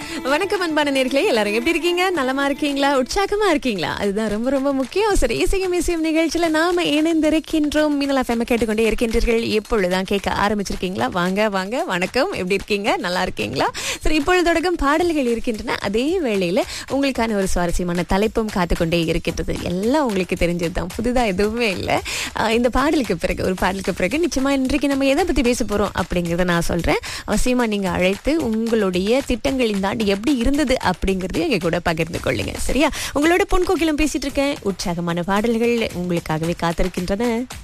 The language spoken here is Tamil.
வணக்கம் அன்பான நேர்களே எல்லாரும் எப்படி இருக்கீங்க நலமா இருக்கீங்களா உற்சாகமா இருக்கீங்களா அதுதான் ரொம்ப ரொம்ப முக்கியம் சரி இசையும் இசையும் நிகழ்ச்சியில நாம இணைந்திருக்கின்றோம் மீனலா ஃபேம கேட்டுக்கொண்டே இருக்கின்றீர்கள் எப்பொழுதுதான் கேட்க ஆரம்பிச்சிருக்கீங்களா வாங்க வாங்க வணக்கம் எப்படி இருக்கீங்க நல்லா இருக்கீங்களா சரி இப்பொழுது தொடக்கம் பாடல்கள் இருக்கின்றன அதே வேளையில உங்களுக்கான ஒரு சுவாரஸ்யமான தலைப்பும் காத்துக்கொண்டே இருக்கின்றது எல்லாம் உங்களுக்கு தெரிஞ்சதுதான் புதுதா எதுவுமே இல்லை ஆஹ் இந்த பாடலுக்கு பிறகு ஒரு பாடலுக்கு பிறகு நிச்சயமா இன்றைக்கு நம்ம எதை பத்தி பேச போறோம் அப்படிங்கறத நான் சொல்றேன் அவசியமா நீங்க அழைத்து உங்களுடைய திட்டங்களின் தாண்டி எப்படி இருந்தது அப்படிங்கறதையும் எங்க கூட பகிர்ந்து கொள்ளுங்க சரியா உங்களோட பொன் கோகிலம் பேசிட்டு இருக்கேன் உற்சாகமான பாடல்கள் உங்களுக்காகவே காத்திருக்கின்றன